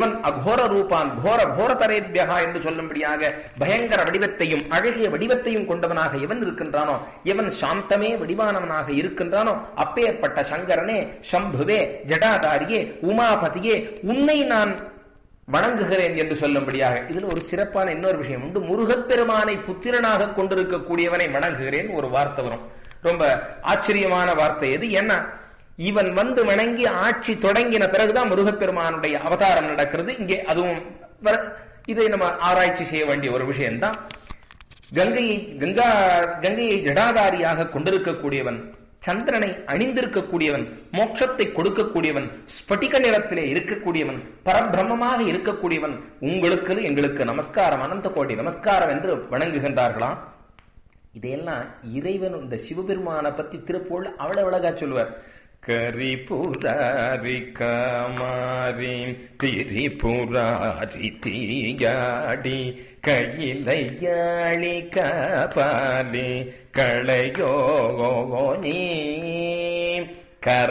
இவன் அகோர ரூபான் கோர கோரதரேபியகா என்று சொல்லும்படியாக பயங்கர வடிவத்தையும் அழகிய வடிவத்தையும் கொண்டவனாக எவன் இருக்கின்றானோ எவன் சாந்தமே வடிவானவனாக இருக்கின்றானோ அப்பேற்பட்ட சங்கரனே சம்புவே ஜடாதாரியே உமாபதியே உன்னை நான் வணங்குகிறேன் என்று சொல்லும்படியாக இதுல ஒரு சிறப்பான இன்னொரு விஷயம் உண்டு முருகப்பெருமானை புத்திரனாக கொண்டிருக்கக்கூடியவனை வணங்குகிறேன் ஒரு வார்த்தை வரும் ரொம்ப ஆச்சரியமான வார்த்தை எது என்ன இவன் வந்து வணங்கி ஆட்சி தொடங்கின பிறகுதான் முருகப்பெருமானுடைய அவதாரம் நடக்கிறது இங்கே அதுவும் இதை நம்ம ஆராய்ச்சி செய்ய வேண்டிய ஒரு விஷயம்தான் கங்கையை கங்கா கங்கையை ஜடாதாரியாக கொண்டிருக்கக்கூடியவன் சந்திரனை அணிந்திருக்கக்கூடியவன் மோட்சத்தை கொடுக்கக்கூடியவன் ஸ்பட்டிக நிலத்திலே இருக்கக்கூடியவன் பரபிரம்மமாக இருக்கக்கூடியவன் உங்களுக்கு எங்களுக்கு நமஸ்காரம் அனந்த கோடி நமஸ்காரம் என்று வணங்குகின்றார்களாம் இதையெல்லாம் இறைவன் இந்த சிவபெருமான பத்தி திருப்போல் அவ்வளவு அழகா சொல்லுவார் கரிபுராரி கமாரி திரிபுராரி தீயாடி கையிலையாளி காபாலி களையோ நீ கர